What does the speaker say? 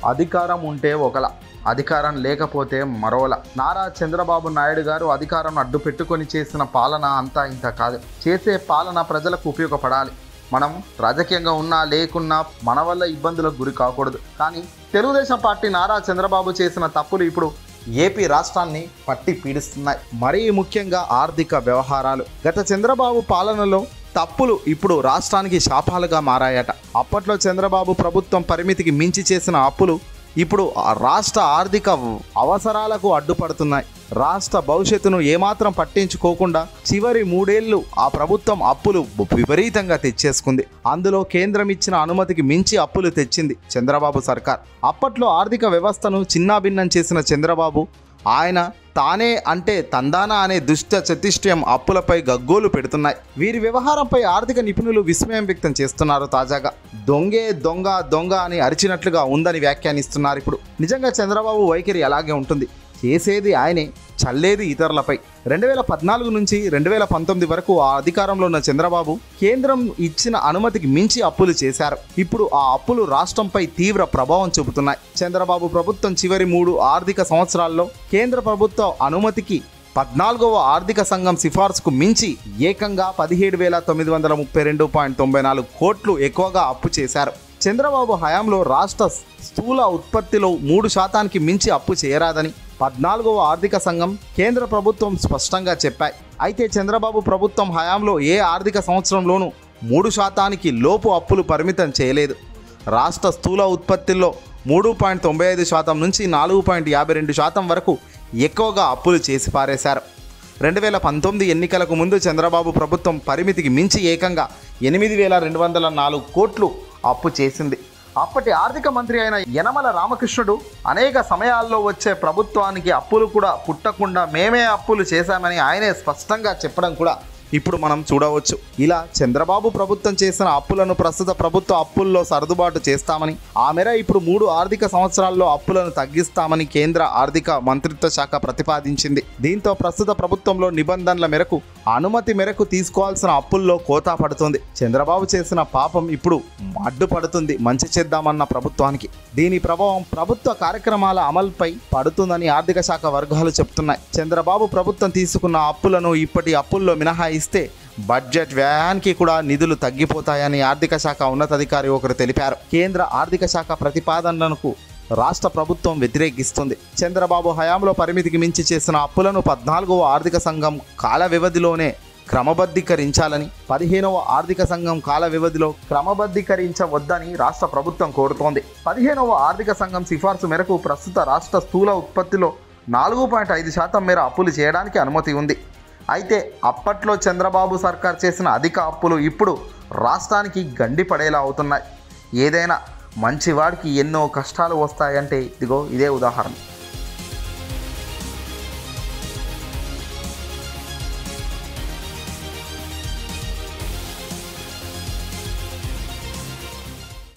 అధికారం ఉంటే ఒకలా అధికారం లేకపోతే మరోలా నారా చంద్రబాబు నాయుడు గారు అధికారం అడ్డు పెట్టుకొని చేసిన పాలన అంతా ఇంత కాదు చేసే పాలన ప్రజలకు ఉపయోగపడాలి మనం రాజకీయంగా ఉన్నా లేకున్నా మన వల్ల ఇబ్బందులకు గురి కాకూడదు కానీ తెలుగుదేశం పార్టీ నారా చంద్రబాబు చేసిన తప్పులు ఇప్పుడు ఏపీ రాష్ట్రాన్ని పట్టి పీడిస్తున్నాయి మరీ ముఖ్యంగా ఆర్థిక వ్యవహారాలు గత చంద్రబాబు పాలనలో తప్పులు ఇప్పుడు రాష్ట్రానికి శాపాలుగా మారాయట అప్పట్లో చంద్రబాబు ప్రభుత్వం పరిమితికి మించి చేసిన అప్పులు ఇప్పుడు ఆ రాష్ట్ర ఆర్థిక అవసరాలకు అడ్డుపడుతున్నాయి రాష్ట్ర భవిష్యత్తును ఏమాత్రం పట్టించుకోకుండా చివరి మూడేళ్లు ఆ ప్రభుత్వం అప్పులు విపరీతంగా తెచ్చేసుకుంది అందులో కేంద్రం ఇచ్చిన అనుమతికి మించి అప్పులు తెచ్చింది చంద్రబాబు సర్కార్ అప్పట్లో ఆర్థిక వ్యవస్థను చిన్నాభిన్నం చేసిన చంద్రబాబు ఆయన తానే అంటే తందానా అనే దుష్ట చతిష్టయం అప్పులపై గగ్గోలు పెడుతున్నాయి వీరి వ్యవహారంపై ఆర్థిక నిపుణులు విస్మయం వ్యక్తం చేస్తున్నారు తాజాగా దొంగే దొంగ దొంగ అని అరిచినట్లుగా ఉందని వ్యాఖ్యానిస్తున్నారు ఇప్పుడు నిజంగా చంద్రబాబు వైఖరి అలాగే ఉంటుంది చేసేది ఆయనే చల్లేది ఇతరులపై రెండు వేల పద్నాలుగు నుంచి రెండు వేల పంతొమ్మిది వరకు ఆ అధికారంలో ఉన్న చంద్రబాబు కేంద్రం ఇచ్చిన అనుమతికి మించి అప్పులు చేశారు ఇప్పుడు ఆ అప్పులు రాష్ట్రంపై తీవ్ర ప్రభావం చూపుతున్నాయి చంద్రబాబు ప్రభుత్వం చివరి మూడు ఆర్థిక సంవత్సరాల్లో కేంద్ర ప్రభుత్వ అనుమతికి పద్నాలుగవ ఆర్థిక సంఘం సిఫార్సుకు మించి ఏకంగా పదిహేడు వేల తొమ్మిది వందల ముప్పై రెండు పాయింట్ తొంభై నాలుగు కోట్లు ఎక్కువగా అప్పు చేశారు చంద్రబాబు హయాంలో రాష్ట్ర స్థూల ఉత్పత్తిలో మూడు శాతానికి మించి అప్పు చేయరాదని పద్నాలుగవ ఆర్థిక సంఘం కేంద్ర ప్రభుత్వం స్పష్టంగా చెప్పాయి అయితే చంద్రబాబు ప్రభుత్వం హయాంలో ఏ ఆర్థిక సంవత్సరంలోనూ మూడు శాతానికి లోపు అప్పులు పరిమితం చేయలేదు రాష్ట్ర స్థూల ఉత్పత్తిలో మూడు పాయింట్ తొంభై ఐదు శాతం నుంచి నాలుగు పాయింట్ యాభై రెండు శాతం వరకు ఎక్కువగా అప్పులు చేసి పారేశారు రెండు వేల పంతొమ్మిది ఎన్నికలకు ముందు చంద్రబాబు ప్రభుత్వం పరిమితికి మించి ఏకంగా ఎనిమిది వేల రెండు వందల నాలుగు కోట్లు అప్పు చేసింది అప్పటి ఆర్థిక మంత్రి అయిన యనమల రామకృష్ణుడు అనేక సమయాల్లో వచ్చే ప్రభుత్వానికి అప్పులు కూడా పుట్టకుండా మేమే అప్పులు చేశామని ఆయనే స్పష్టంగా చెప్పడం కూడా ఇప్పుడు మనం చూడవచ్చు ఇలా చంద్రబాబు ప్రభుత్వం చేసిన అప్పులను ప్రస్తుత ప్రభుత్వ అప్పుల్లో సర్దుబాటు చేస్తామని ఆ మేర ఇప్పుడు మూడు ఆర్థిక సంవత్సరాల్లో అప్పులను తగ్గిస్తామని కేంద్ర ఆర్థిక మంత్రిత్వ శాఖ ప్రతిపాదించింది దీంతో ప్రస్తుత ప్రభుత్వంలో నిబంధనల మేరకు అనుమతి మేరకు తీసుకోవాల్సిన అప్పుల్లో కోతా పడుతుంది చంద్రబాబు చేసిన పాపం ఇప్పుడు అడ్డుపడుతుంది మంచి చేద్దామన్న ప్రభుత్వానికి దీని ప్రభావం ప్రభుత్వ కార్యక్రమాల అమలుపై పడుతుందని ఆర్థిక శాఖ వర్గాలు చెప్తున్నాయి చంద్రబాబు ప్రభుత్వం తీసుకున్న అప్పులను ఇప్పటి అప్పుల్లో మినహాయిస్తే బడ్జెట్ వ్యయానికి కూడా నిధులు తగ్గిపోతాయని ఆర్థిక శాఖ ఉన్నతాధికారి ఒకరు తెలిపారు కేంద్ర ఆర్థిక శాఖ ప్రతిపాదనలకు రాష్ట్ర ప్రభుత్వం వ్యతిరేకిస్తుంది చంద్రబాబు హయాంలో పరిమితికి మించి చేసిన అప్పులను పద్నాలుగవ ఆర్థిక సంఘం కాల వ్యవధిలోనే క్రమబద్ధీకరించాలని పదిహేనవ ఆర్థిక సంఘం కాల వ్యవధిలో క్రమబద్ధీకరించవద్దని రాష్ట్ర ప్రభుత్వం కోరుతోంది పదిహేనవ ఆర్థిక సంఘం సిఫార్సు మేరకు ప్రస్తుత రాష్ట్ర స్థూల ఉత్పత్తిలో నాలుగు పాయింట్ ఐదు శాతం మేర అప్పులు చేయడానికి అనుమతి ఉంది అయితే అప్పట్లో చంద్రబాబు సర్కార్ చేసిన అధిక అప్పులు ఇప్పుడు రాష్ట్రానికి గండి పడేలా అవుతున్నాయి ఏదైనా మంచివాడికి ఎన్నో కష్టాలు వస్తాయంటే ఇదిగో ఇదే ఉదాహరణ